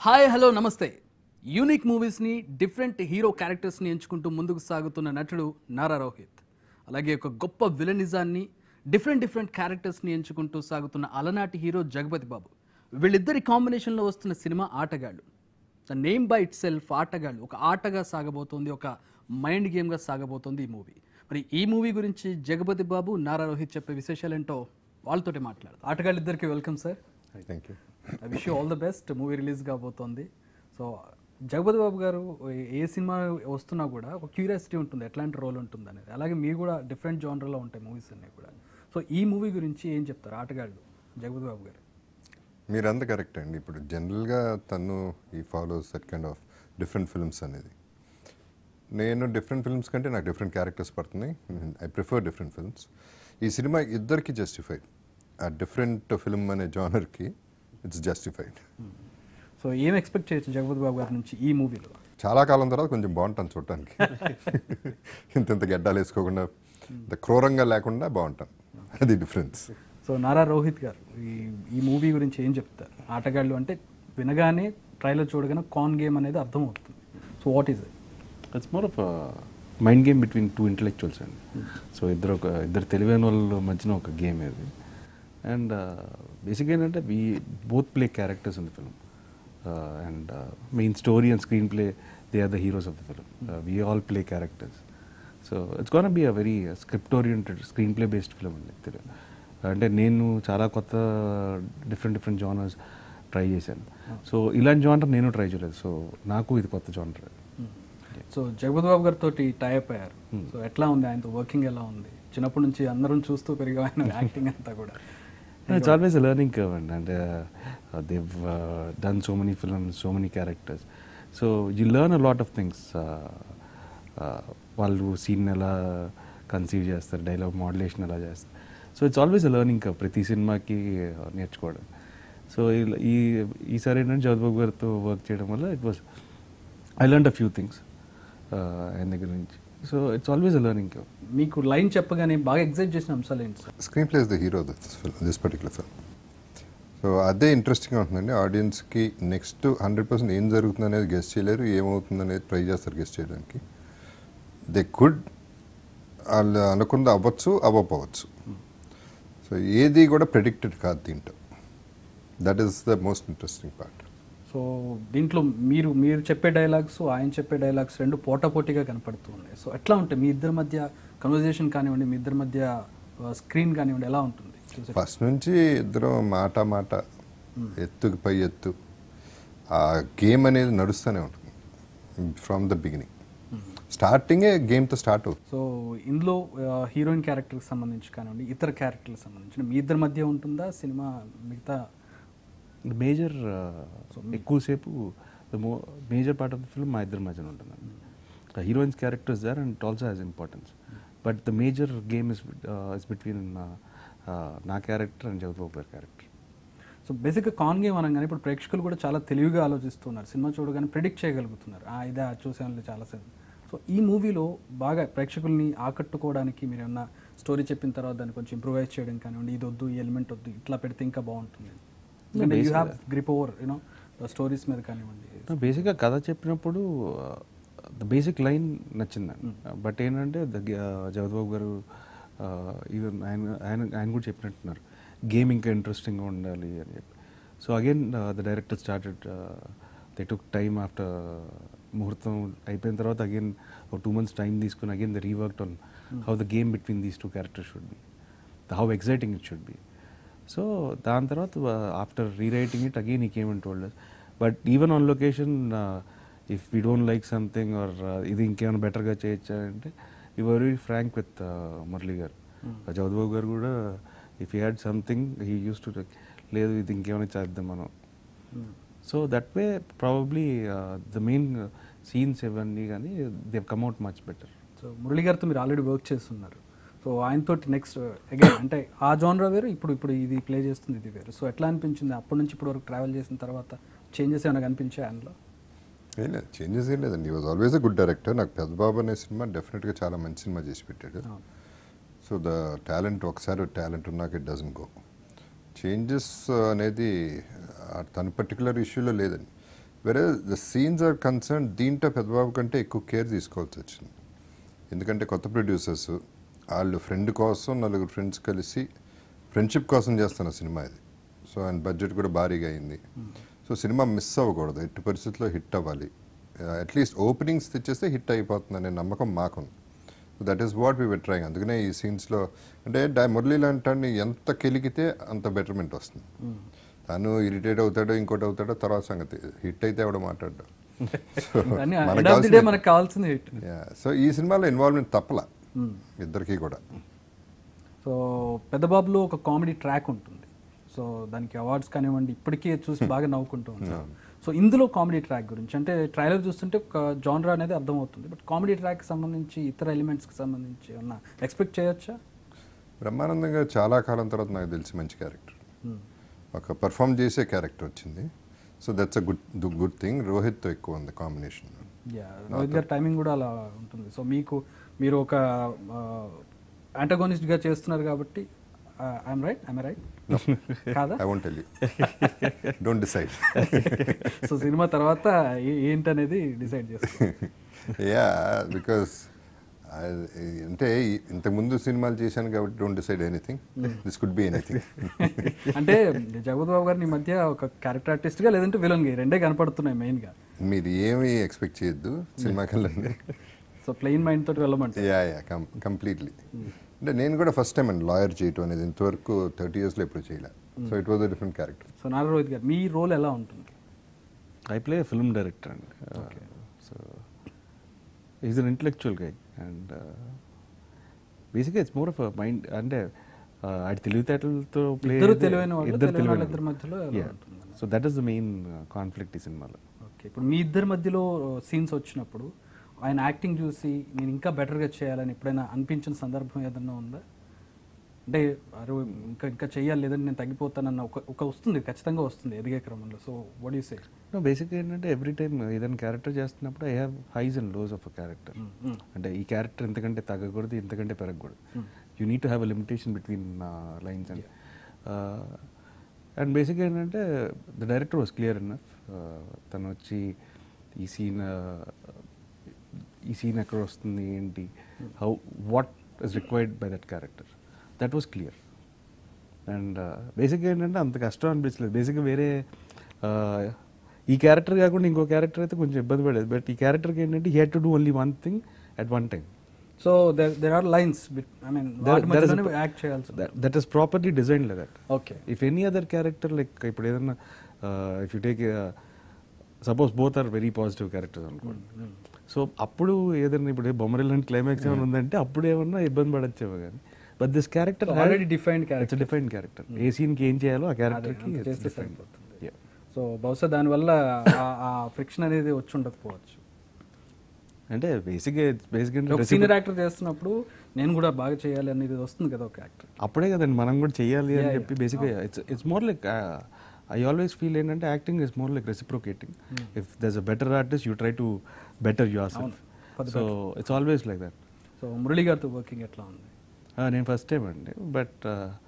Hi hello నమస్తే unique మూవీస్ని different hero క్యారెక్టర్స్ని ఎంచుకుంటూ ముందుకు సాగుతున్న నటుడు నారా రోహిత్ అలాగే ఒక గొప్ప విలనిజాన్ని డిఫరెంట్ డిఫరెంట్ క్యారెక్టర్స్ని ఎంచుకుంటూ సాగుతున్న అలనాటి హీరో జగపతి బాబు వీళ్ళిద్దరి కాంబినేషన్లో వస్తున్న సినిమా ఆటగాళ్ళు the name by itself ఆటగాళ్ళు ఒక ఆటగా సాగబోతోంది ఒక మైండ్ గేమ్గా సాగబోతోంది ఈ మూవీ మరి ఈ మూవీ గురించి జగపతి బాబు నారా రోహిత్ చెప్పే విశేషాలేంటో వాళ్ళతోటి మాట్లాడదు ఆటగాళ్ళు ఇద్దరికి welcome sir thank you I wish all the best movie release కాబోతోంది సో జగపతి బాబు గారు ఏ సినిమా వస్తున్నా కూడా ఒక క్యూరియాసిటీ ఉంటుంది ఎట్లాంటి రోల్ ఉంటుంది అనేది అలాగే మీరు కూడా డిఫరెంట్ జానర్లో ఉంటాయి మూవీస్ అన్నీ కూడా సో ఈ మూవీ గురించి ఏం చెప్తారు ఆటగాళ్ళు జగపతి బాబు గారు మీరంతా కరెక్ట్ అండి ఇప్పుడు జనరల్గా తను ఈ follows that kind of different films అనేది నేను డిఫరెంట్ ఫిల్మ్స్ కంటే నాకు డిఫరెంట్ క్యారెక్టర్స్ పడుతున్నాయి ఐ ప్రిఫర్ డిఫరెంట్ ఫిల్మ్స్ ఈ సినిమా ఇద్దరికి జస్టిఫైడ్ ఆ డిఫరెంట్ ఫిల్మ్ అనే జానర్కి ఇట్స్ జస్టిఫైడ్ సో ఏం ఎక్స్పెక్ట్ చేయొచ్చు జగపతి బాబు గారి నుంచి ఈ మూవీలో చాలా కాలం తర్వాత కొంచెం బాగుంటాను చూడటానికి ఇంత ఇంత గడ్డాలు వేసుకోకుండా ఇంత క్రూరంగా లేకుండా బాగుంటాను అది డిఫరెన్స్ సో నారా రోహిత్ గారు ఈ ఈ మూవీ గురించి ఏం చెప్తారు ఆటగాళ్ళు అంటే వినగానే ట్రైలర్ చూడగానే కాన్ గేమ్ అనేది అర్థమవుతుంది so what is it it's more of mind game between two intellectuals అండి సో ఇద్దరు ఒక ఇద్దరు తెలివైన వాళ్ళ మధ్యన ఒక గేమ్ ఇది అండ్ బేసిక్ ఏంటంటే we both play characters in the film and main story and screenplay they are the heroes of the film we all play characters so it's gonna be a very script oriented screenplay based film అండి తెలు- అంటే నేను చాలా కొత్త different different genres try చేశాను so ఇలాంటి genre నేను try చేయలేదు సో నాకు ఇది కొత్త జానర్ సో జగపతి బాబు గారితో టైప్ అయ్యారు సో ఎట్లా ఉంది ఆయనతో వర్కింగ్ ఎలా ఉంది చిన్నప్పటి నుంచి అందరం చూస్తూ పెరిగా ఆయన యాక్టింగ్ అంతా కూడా ఇట్స్ ఆల్వేస్ లెర్నింగ్ కర్వ్ అండి అంటే they've done so many films so many characters so you learn a lot of things వాళ్ళు సీన్ ఎలా కన్సీవ్ చేస్తారు డైలాగ్ మాడ్యులేషన్ ఎలా చేస్తారు so it's always learning curve ప్రతి సినిమాకి uh, నేర్చుకోవడం సో ఈ ఈసారి ఏంటంటే జగద్బాబు గారితో వర్క్ చేయడం వల్ల it was I learn a few things ఆయన దగ్గర నుంచి so it's always learning curve మీకు లైన్ చెప్పగానే బాగా ఎగ్జైట్ చేసిన అంశాలు ఏంటి sir screenplay is the hero this film this particular film so అదే ఇంట్రెస్టింగ్గా ఉంటుందండి ఆడియన్స్కి నెక్స్ట్ హండ్రెడ్ పర్సెంట్ ఏం జరుగుతుంది అనేది గెస్ట్ చేయలేరు ఏమవుతుంది అనేది ట్రై చేస్తారు గెస్ట్ చేయడానికి దే కుడ్ వాళ్ళు అనుకుంది అవ్వచ్చు అవ్వకపోవచ్చు సో ఏది కూడా ప్రెడిక్టెడ్ కాదు దీంట్లో that is the most interesting part so దీంట్లో మీరు మీరు చెప్పే డైలాగ్స్ ఆయన చెప్పే డైలాగ్స్ రెండు పోటాపోటీగా కనపడుతూ ఉన్నాయి సో ఎట్లా ఉంటాయి మీ ఇద్దరి మధ్య కన్వర్జేషన్ కానివ్వండి మీ ఇద్దరి మధ్య స్క్రీన్ కానివ్వండి ఎలా ఉంటుంది చూసే ఫస్ట్ నుంచి ఇద్దరు మాట మాట ఎత్తుకి పై ఎత్తు ఆ గేమ్ అనేది నడుస్తూనే ఉంటుంది ఫ్రమ్ ద బిగినింగ్ స్టార్టింగే గేమ్తో స్టార్ట్ అవుతుంది సో ఇందులో హీరోయిన్ క్యారెక్టర్కి సంబంధించి కానివ్వండి ఇతర క్యారెక్టర్కి సంబంధించి మీ ఇద్దరి మధ్య ఉంటుందా సినిమా మిగతా మేజర్ ఎక్కువసేపు ద మో major part of the film మా ఇద్దరి మధ్యన ఉంటుంది heroines characters there and also has importance but the major game is is between నా క్యారెక్టర్ అండ్ జగద్బాబు గారి క్యారెక్టర్ సో బేసిక్గా కాన్ గేమ్ అనగానే ఇప్పుడు ప్రేక్షకులు కూడా చాలా తెలివిగా ఆలోచిస్తున్నారు సినిమా చూడగానే ప్రిడిక్ట్ చేయగలుగుతున్నారు ఆ ఇదే చూసాను చాలా సేపు సో ఈ మూవీలో బాగా ప్రేక్షకుల్ని ఆకట్టుకోవడానికి మీరు ఏమన్నా స్టోరీ చెప్పిన తర్వాత దాన్ని కొంచెం ఇంప్రూవైజ్ చేయడం కానివ్వండి ఇది వద్దు ఈ ఎలిమెంట్ వద్దు ఇట్లా పెడితే ఇంకా బాగుంటుంది ఎందుకంటే you have grip over you know stories మీద కానివ్వండి బేసిక్గా కథ చెప్పినప్పుడు ద బేసిక్ లైన్ నచ్చిందండి బట్ ఏంటంటే ద జగద్బాబు గారు ఈవెన్ ఆయన ఆయన ఆయన కూడా చెప్పినట్టున్నారు గేమ్ ఇంకా ఇంట్రెస్టింగ్గా ఉండాలి అని చెప్పి so again the director started they took time after ముహూర్తం అయిపోయిన తర్వాత అగైన్ ఒక టూ మంత్స్ టైం తీసుకుని again the rework on how the game between these two characters should be how exciting it should be so దాని తర్వాత after rewriting it again he came and told but even on location if we don't like something or ఇది ఇంకేమైనా బెటర్గా చేయొచ్చా అంటే ఈ very Frank with Murali గారు జగద్బాబు గారు కూడా if you had something he use to లేదు ఇది ఇంకేమైనా చేద్దాం మనం so that way probably the main scenes ఇవన్నీ కానీ they came out much better so Murali గారితో మీరు ఆల్రెడీ వర్క్ చేస్తున్నారు సో ఆయనతో నెక్స్ట్ అగైన్ అంటే ఆ జోనరా వేరు ఇప్పుడు ఇప్పుడు ఇది ప్లే చేస్తుంది ఇది వేరు సో ఎట్లా అనిపించింది అప్పటి నుంచి ఇప్పుడు వరకు ట్రావెల్ చేసిన తర్వాత చేంజెస్ ఏమైనా కనిపించాయి ఆయనలో ఏం లేదు చేంజెస్ ఏం లేదండి was always a good director నాకు పెద్దబాబు అనే సినిమా డెఫినెట్గా చాలా మంచి సినిమా చేసి పెట్టాడు సో ద టాలెంట్ ఒకసారి టాలెంట్ ఉన్నాక ఇట్ డజన్ గో చేంజెస్ అనేది ఆ తన పర్టికులర్ ఇష్యూలో లేదండి వేరే ద సీన్స్ ఆర్ కన్సర్న్ దీంట్లో పెద్దబాబు కంటే ఎక్కువ కేర్ తీసుకోవాల్సి వచ్చింది ఎందుకంటే కొత్త ప్రొడ్యూసర్స్ వాళ్ళు ఫ్రెండ్ కోసం నలుగురు ఫ్రెండ్స్ కలిసి ఫ్రెండ్షిప్ కోసం చేస్తున్న సినిమా ఇది సో అండ్ బడ్జెట్ కూడా భారీగా అయింది సో సినిమా మిస్ అవ్వకూడదు ఎట్టి పరిస్థితుల్లో హిట్ అవ్వాలి అట్లీస్ట్ ఓపెనింగ్స్ తెచ్చేస్తే హిట్ అయిపోతుంది అనే నమ్మకం మాకుంది so that is what we were trying అందుకనే ఈ సీన్స్లో అంటే డా మురళీ లాంటి ఎంత కెలిగితే అంత బెటర్మెంట్ వస్తుంది తను ఇరిటేట్ అవుతాడో ఇంకోటి అవుతాడో తర్వాత సంగతి హిట్ అయితే ఎవడో మాట్లాడ్డాడు కానీ మనకు ఎండ్ ఆఫ్ ది డే కావాల్సింది- మనకు కావాల్సింది హిట్ సో ఈ సినిమాలో ఇన్వాల్వ్మెంట్ తప్పలా ఇద్దరికి కూడా సో పెద్ద బాబులో ఒక కామెడీ ట్రాక్ ఉంటుంది సో దానికి అవార్డ్స్ కానివ్వండి ఇప్పటికీ చూసి బాగా నవ్వుకుంటూ ఉంటాం సో ఇందులో కామెడీ ట్రాక్ గురించి అంటే ట్రైలర్ చూస్తుంటే ఒక జానరా అనేది అర్థమవుతుంది బట్ కామెడీ ట్రాక్ సంబంధించి ఇతర ఎలిమెంట్స్కి సంబంధించి ఏమన్నా ఎక్స్పెక్ట్ చేయొచ్చా బ్రహ్మానందంగా చాలా కాలం తర్వాత నాకు తెలిసి మంచి క్యారెక్టర్ ఒక పర్ఫామ్ చేసే క్యారెక్టర్ వచ్చింది so that's a good good thing రోహిత్తో ఎక్కువ ఉంది కాంబినేషన్ యా రోహిత్ గారి టైమింగ్ కూడా అలా ఉంటుంది సో మీకు మీరు ఒక యాంటగోనిస్ట్గా చేస్తున్నారు కాబట్టి ఐఎమ్ రైట్ ఐఎమ్ రైట్ కాదా I want tell you don't decide so సినిమా తర్వాత ఏ- ఏంటనేది డిసైడ్ చేస్తాం యా బికాస్ అంటే ఇంతకుముందు సినిమాలు చేశాను కాబట్టి don't decide anything this could be anything అంటే జగత్ బాబు గారిని ఈ మధ్య ఒక క్యారెక్టర్ ఆర్టిస్ట్గా లేదంటే విలన్ గా రెండే కనపడుతున్నాయి మెయిన్గా మీరు ఏమీ ఎక్స్పెక్ట్ చేయొద్దు సినిమాకి వెళ్ళండి సో ప్లెయిన్ మైండ్ తోటి వెళ్ళమంటే యా యా కంప్లీట్లీ అంటే నేను కూడా ఫస్ట్ టైం అండి లాయర్ చేయటం అనేది ఇంతవరకు థర్టీ ఇయర్స్లో ఎప్పుడు చేయలే so it was a different character so Nara Rohit గారు మీ రోల్ ఎలా ఉంటుంది ఐ ప్లే ఫిల్మ్ డైరెక్టర్ అండి so is an intellectual guy and బేసిక్గా ఇట్స్ మోర్ ఆఫ్ మైండ్ అంటే uh, ఆడి తెలివితేటలతో play ఇద్దరు అయితే- తెలివైన వాళ్ళు, ఇద్దరు తెలివైన తెలివైన వాళ్ళిద్దరి మధ్యలో ఎలా Yeah. ఉంటుంది? So that is the main conflict ఈ సినిమాలో ఓకే ఇప్పుడు మీ ఇద్దరి మధ్యలో సీన్స్ వచ్చినప్పుడు ఆయన యాక్టింగ్ చూసి నేను ఇంకా బెటర్గా చేయాలని ఎప్పుడైనా అనిపించిన సందర్భం ఏదన్నా ఉందా అంటే అరే ఇంకా ఇంకా చేయాలి లేదంటే నేను తగ్గిపోతానన్న ఒక ఒక వస్తుంది ఖచ్చితంగా వస్తుంది ఎదిగే క్రమంలో so what you say no బేసిక్గా ఏంటంటే ఎవ్రీ టైం ఏదైనా క్యారెక్టర్ చేస్తున్నప్పుడు I have highs and lows of a character అంటే ఈ క్యారెక్టర్ ఎంతకంటే తగ్గకూడదు ఇంతకంటే పెరగకూడదు you need to have a limitation between lines and and బేసిక్గా ఏంటంటే the director was clear enough తను వచ్చి ఈ సీన్ ఈ సీన్ ఎక్కడ వస్తుంది ఏంటి how what is required by that character that was clear and బేసిక్గా ఏంటంటే అంత కష్టం అనిపించలేదు బేసిక్గా వేరే uh, ఈ క్యారెక్టర్ కాకుండా ఇంకో క్యారెక్టర్ అయితే కొంచెం ఇబ్బంది పడేది బట్ ఈ క్యారెక్టర్కి ఏంటంటే he had to do only one thing at one time so there are lines I mean వాటి మధ్యలోనే యాక్ట్ చేయాల్సి that is properly design like that okay if any other character like ఇప్పుడు ఏదన్నా if you take suppose both are very positive characters అనుకోండి so అప్పుడు ఏదైనా ఇప్పుడు బొమ్మరిల్ లాంటి క్లైమాక్స్ ఏమైనా ఉందంటే అప్పుడు ఏమన్నా ఇబ్బంది పడచ్చేమో కానీ but this character already defined it's character define character ఏ సీన్కి ఏం చేయాలో ఆ క్యారెక్టర్కి అంత చేస్తే సరిపోతుంది సో బహుశా దానివల్ల ఆ- ఆ ఫ్రిక్షన్ అనేది వచ్చి ఉండకపోవచ్చు అంటే బేసిక్గా బేసిక్గా ఒక సీనియర్ యాక్టర్ చేస్తున్నప్పుడు నేను కూడా బాగా చేయాలి అనేది వస్తుంది కదా ఒక యాక్టర్ అప్పుడే కదండి మనం కూడా చెయ్యాలి అని చెప్పి బేసిక్గా it's it's more like I always feel ఏంటంటే acting is more like reciprocating if there's a better artist you try to better yourself for the so it's always like that so Murali గారితో working ఎట్లా ఉంది నేను first time అండి but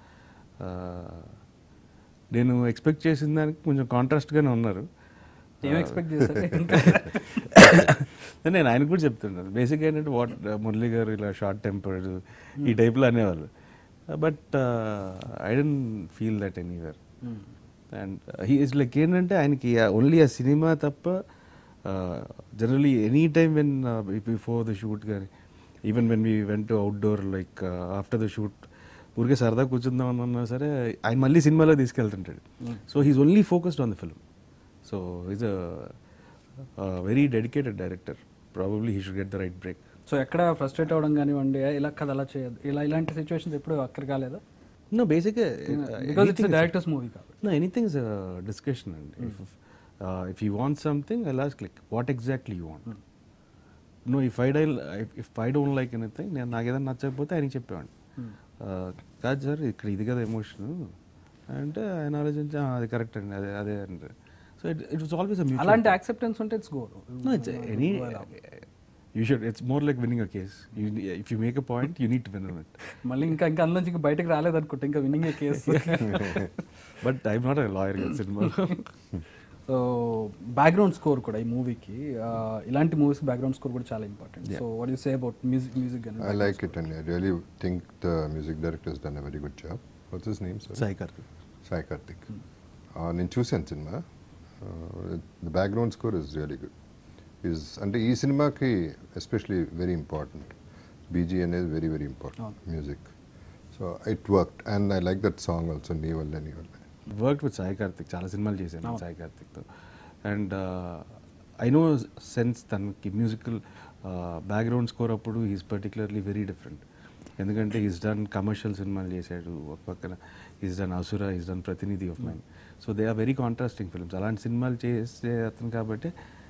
నేను expect చేసిన దానికి కొంచెం కాంట్రాస్ట్గానే ఉన్నారు ఏం ఎక్స్పెక్ట్ చేశారు ఇంకా నేను ఆయన కూడా చెప్తున్నాను బేసిక్గా ఏంటంటే వాట్ మురళి గారు ఇలా షార్ట్ టెంపర్డ్ ఈ టైప్లో అనేవాళ్ళు but I didn't feel that anywhere and he is like ఏంటంటే ఆయనకి ఓన్లీ ఆ సినిమా తప్ప generally any time when before the shoot కానీ even when we went outdoor like after the shoot ఊరికే సరదా కూర్చుందాం అన్నా సరే ఆయన మళ్ళీ సినిమాలో తీసుకెళ్తుంటాడు so he's only focused on the film so is a very dedicated director probably he should get the right break so ఎక్కడ ఫ్రస్ట్రేట్ అవ్వడం కానివ్వండి ఇలా కదా అలా చేయదు ఇలా ఇలాంటి సిచ్యువేషన్స్ ఎప్పుడు అక్కడ కాలేదా నో బేసిక్గా బికాస్ ఇట్స్ డైరెక్టర్స్ మూవీ కాబట్టి No, anything is a discussion. And if, uh, if you want something, I'll ask like, what exactly you want. No, if I, don't- if, if I don't like anything, నేను నాకు ఏదైనా నచ్చకపోతే ఆయనకి చెప్పేవాడిని Uh, కాదు sir ఇక్కడ ఇది కదా ఎమోషన్ అంటే ఆయన ఆలోచించి "ఆ, అది కరెక్ట్ అండి అదే అదే అంటే so it it was always a అలాంటి యాక్సెప్టెన్స్ ఉంటే it's go No, it's any. You should. It's more like winning a case. You, if you make a point, you need to win on it. మళ్ళీ ఇంకా ఇంకా అందులోంచి ఇంకా బయటకు రాలేదనుకుంటే ఇంకా winning case But I'm not a lawyer in cinema. So background score కూడా ఈ మూవీకి ఇలాంటి మూవీస్ బ్యాక్గ్రౌండ్ స్కోర్ కూడా చాలా important so what you say about music music I like it and I really think the music director has done a very good job. What's his name, sir? Sai Karthik Sai Karthik నేను చూశాను సినిమా the background score is really good is అంటే ఈ సినిమాకి especially very important BG అనేది very very important music so it work and I like that song also నీ వల్ల నీ వల్ల వర్క్ విత్ సాయి కార్తిక్ చాలా సినిమాలు చేశాను సాయి కార్తిక్తో అండ్ ఐ నో సెన్స్ తనకి మ్యూజికల్ బ్యాక్గ్రౌండ్ స్కోర్ అప్పుడు ఈజ్ పర్టికులర్లీ వెరీ డిఫరెంట్ ఎందుకంటే ఈజ్ డన్ కమర్షియల్ సినిమాలు చేశాడు ఒక పక్కన is done Asura is done Prathinidhi of mind so they are very contrasting films అలాంటి సినిమాలు చేసే అతను కాబట్టి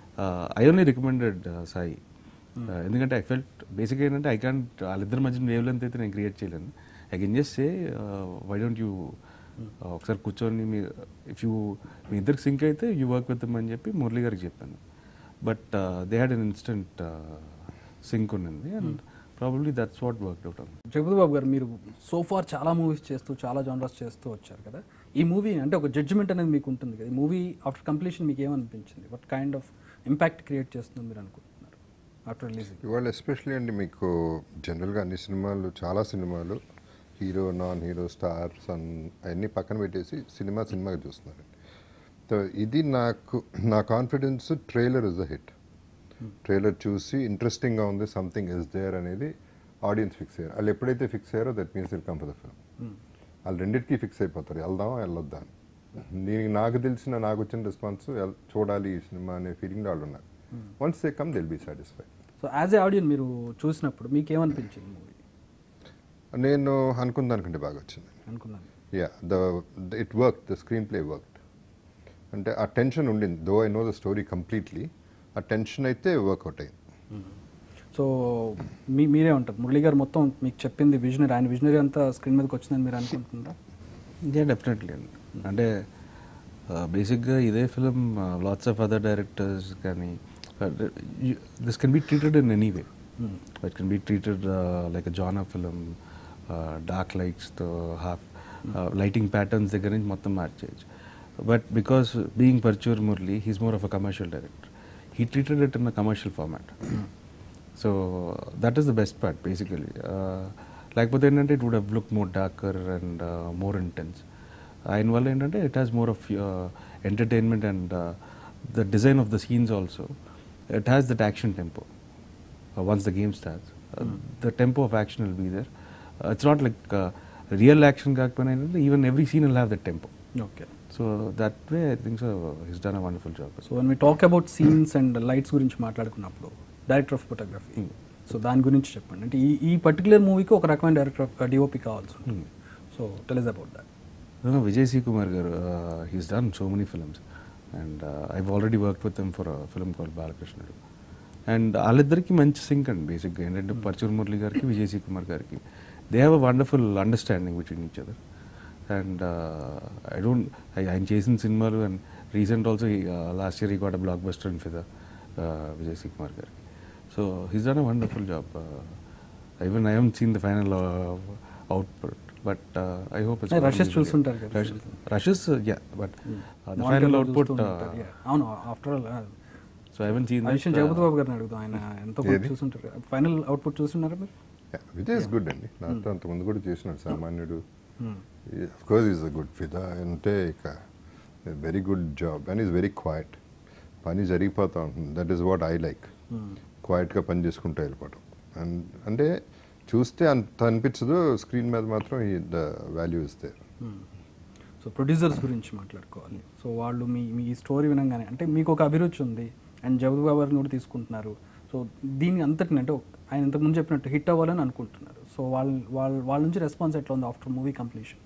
I only recommended Sai Uh, ఎందుకంటే ఐ ఫెల్ట్ బేసిక్ ఏంటంటే ఐ కాంట్ వాళ్ళిద్దరి మధ్య వేవ్ లెంత్ అయితే నేను క్రియేట్ చేయలేను I can just say why don't you ఒకసారి కూర్చొని మీ ఇఫ్ యూ మీ ఇద్దరికి సింక్ అయితే యూ వర్క్ విత్ అని చెప్పి మురళి గారికి చెప్పాను but they had an instant sync ఉన్నది and probably that's what work out అవుతుంది జగపతి బాబు గారు మీరు సో ఫార్ చాలా మూవీస్ చేస్తూ చాలా జానర్స్ చేస్తూ వచ్చారు కదా ఈ మూవీ అంటే ఒక జడ్జిమెంట్ అనేది మీకు ఉంటుంది కదా ఈ మూవీ ఆఫ్టర్ కంప్లీషన్ మీకు ఏమనిపించింది what kind of impact create చేస్తుంది మీరు అనుకుంటున్నారు ఆఫ్టర్ రిలీజింగ్ ఇవాళ ఎస్పెషలీ అండి మీకు జనరల్గా అన్ని సినిమాలు చాలా సినిమాలు హీరో నాన్ హీరో స్టార్స్ అన్ అవన్నీ పక్కన పెట్టేసి సినిమా సినిమాగా చూస్తున్నారండి సో ఇది నాకు నా confidence trailer is the hit trailer చూసి ఇంట్రెస్టింగ్గా ఉంది సంథింగ్ ఇస్ దేర్ అనేది ఆడియన్స్ ఫిక్స్ అయ్యారు వాళ్ళు ఎప్పుడైతే ఫిక్స్ అయ్యారో that means will come for the film వాళ్ళు రెండింటికి ఫిక్స్ అయిపోతారు వెళ్దాం వెళ్ళొద్దా అని దీనికి నాకు తెలిసిన నాకు వచ్చిన రెస్పాన్స్ చూడాలి ఈ సినిమా అనే ఫీలింగ్లో వాళ్ళు ఉన్నారు once they come they'll be satisfied so as a audience మీరు చూసినప్పుడు మీకు ఏమనిపించింది మూవీ నేను అనుకున్న దానికంటే బాగా వచ్చింది అనుకున్నాను yeah the it work the screenplay work అంటే ఆ టెన్షన్ ఉండింది though I know the story completely ఆ టెన్షన్ అయితే వర్కౌట్ అయింది సో మీ మీరే ఉంటారు మురళి గారు మొత్తం మీకు చెప్పింది విజనరీ ఆయన విజనరీ అంతా స్క్రీన్ మీదకి వచ్చిందని మీరు అనుకుంటున్నారా యా డెఫినెట్లీ అండి అంటే బేసిక్గా ఇదే film lots of other directors కానీ this can be treated in any way it can be treated like genre film dark లైట్స్తో హాఫ్ లైటింగ్ ప్యాటర్న్స్ దగ్గర నుంచి మొత్తం మార్చేయచ్చు but because being Paruchuri Murali he's more of a commercial director he treated it in a commercial format so that is the best part basically లేకపోతే ఏంటంటే it would have look more darker and more intense ఆయన వల్ల ఏంటంటే it has more of entertainment and the design of the scenes also it has that action tempo once the game starts the tempo of action will be there it's not like real action కాకపోయినా ఏంటంటే even every scene will have that tempo okay so that way I think so he's done a wonderful job so when we talk about scenes and lights గురించి మాట్లాడుకున్నప్పుడు director of photography so దాని గురించి చెప్పండి అంటే ఈ ఈ particular మూవీకి ఒక రకమైన డైరెక్టర్ ఆఫ్ డిఓపి కావాల్సి ఉంటుంది so tell us about that No, Vijay C. Kumar garu, uh, he's done so many films. And uh, I've already worked with him for a film called Balakrishna. And వాళ్ళిద్దరికి మంచి sync అండి బేసిక్గా ఏంటంటే పర్చూర్ మురళి గారికి Vijay C Kumar గారికి they have a wonderful understanding between each other and I don't ఆయన చేసిన సినిమాలు and recent also last year he got a blockbuster in Fidaa Vijay C Kumar గారికి so he's done a wonderful job even I have seen the final output but I hope Hey, rushes చూస్తుంటారు కదా. Rushes yeah but the Monitor final లో output చూస్తూ ఉంటారు. Yeah. అవును after all so I haven seen ఆ విషయం జగపతి బాబు గారిని అడుగుదాం ఆయన ఎంతో కొంత చూస్తుంటారు ఫైనల్ అవుట్పుట్ చూస్తున్నారా మీరు విజయ్ ఇస్ గుడ్ అండి నాతో అంతకుముందు కూడా చేసినాడు Samanyudu of course is a good Fidaa అంటే ఇక very good job and is very quiet పని జరిగిపోతూ ఉంటుంది that is what I like క్వైట్గా పని చేసుకుంటూ వెళ్ళిపోవడం అండ్ అంటే చూస్తే అంత అనిపించదు స్క్రీన్ మీద మాత్రం ద వాల్యూ ఇస్తే సో ప్రొడ్యూసర్స్ గురించి మాట్లాడుకోవాలి సో వాళ్ళు మీ మీ స్టోరీ వినంగానే అంటే మీకు ఒక అభిరుచి ఉంది అండ్ జగత్ బాబు గారిని కూడా తీసుకుంటున్నారు సో దీన్ని అంతటిని అంటే ఒక- ఆయన ఇంతకుముందు చెప్పినట్టు హిట్ అవ్వాలని అనుకుంటున్నారు సో వాళ్ళ వాళ్ళ వాళ్ళ నుంచి రెస్పాన్స్ ఎట్లా ఉంది after movie completion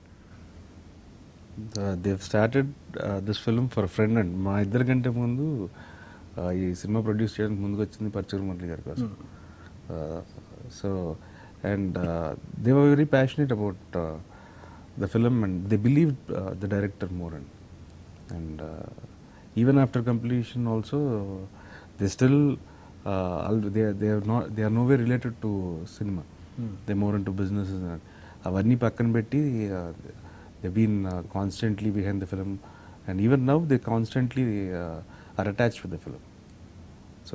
they've started this film for friend and మా ఇద్దరి కంటే ముందు uh, ఈ సినిమా ప్రొడ్యూస్ చేయడానికి ముందుకు వచ్చింది పర్చూర్ మురళి గారి కోసం so and they were very passionate about the film and they believe the director more and and even after completion also they still they they are not they are no way related to cinema they more in to business అవన్నీ పక్కన పెట్టి they been constantly behind the film and even now they constantly are attached with the film so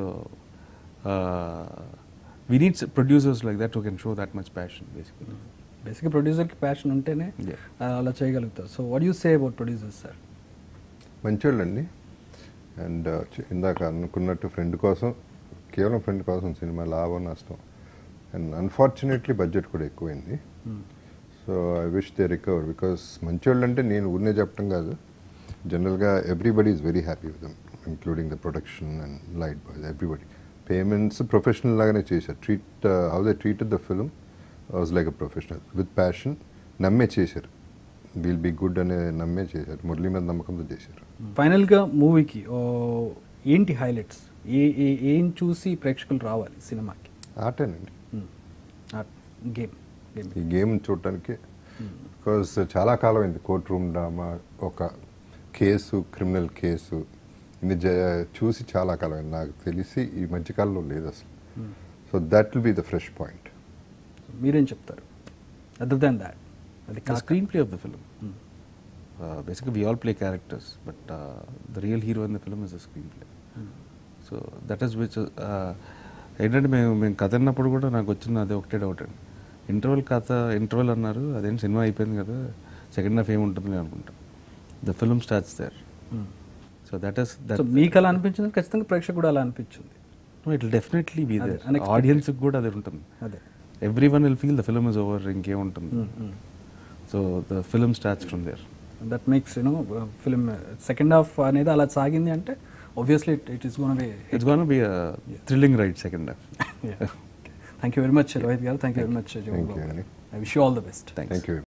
we needs producers like that who can show that much passion basically బేసిక్గా ప్రొడ్యూసర్కి passion ఉంటేనే Yeah. ఆ, అలా చేయగలుగుతారు so what you say about producers sir మంచోళ్ళండి అండ్ ఇందాక అనుకున్నట్టు ఫ్రెండ్ కోసం కేవలం ఫ్రెండ్ కోసం సినిమా లాభం నష్టం అండ్ అన్ఫార్చునేట్లీ బడ్జెట్ కూడా ఎక్కువైంది so I wish they recover because మంచోళ్ళు అంటే నేను ఊరినే చెప్పడం కాదు జనరల్గా everybody is very happy with them including the production and light boys everybody payments professional లాగానే చేశారు treat how they treated the film was like a professional with passion నమ్మే చేశారు విల్ బీ గుడ్ అనే నమ్మే చేశారు మురళీ మీద నమ్మకంతో చేశారు ఫైనల్గా మూవీకి ఏంటి హైలైట్స్ ఏ ఏ- ఏం చూసి ప్రేక్షకులు రావాలి సినిమాకి ఆటేనండి గేమ్ గేమ్ ఈ గేమ్ చూడటానికి బికాజ్ చాలా కాలం అయింది కోర్ట్ రూమ్ డ్రామా ఒక కేసు క్రిమినల్ కేసు ఇది జ చూసి చాలా కాలం అయింది నాకు తెలిసి ఈ మధ్యకాలంలో లేదు అసలు so that will be the fresh point మీరేం చెప్తారు అదర్ దాన్ దాట్ అది the screenplay of the film. Uh, basically, we all play characters, but uh, the real hero in the film is the screenplay. So that is which ఏంటంటే మేము మేము కథ అన్నప్పుడు కూడా నాకు వచ్చిన అదే ఒకటే డౌట్ అండి ఇంటర్వెల్ కథ ఇంటర్వెల్ అన్నారు అదేంటి సినిమా అయిపోయింది కదా సెకండ్ హాఫ్ ఏముంటుంది అనుకుంటాం the film starts there so that is so that మీకు అలా అనిపించింది ఖచ్చితంగా ప్రేక్షకుడు కూడా అలా అనిపించింది ఇట్ డెఫినెట్లీ బీ అదే, దేర్ unexpected. ఆడియన్స్ కూడా అదే ఉంటుంది అదే everyone will feel the film is over ఇంకేముంటుంది so the film starts from there that makes you know film second half అనేది అలా సాగింది అంటే obviously it is gonna be it's gonna be thrilling ride second half thank you very much Rohit గారు thank you very much Thank you అండి. I wish you all the best thanks thank you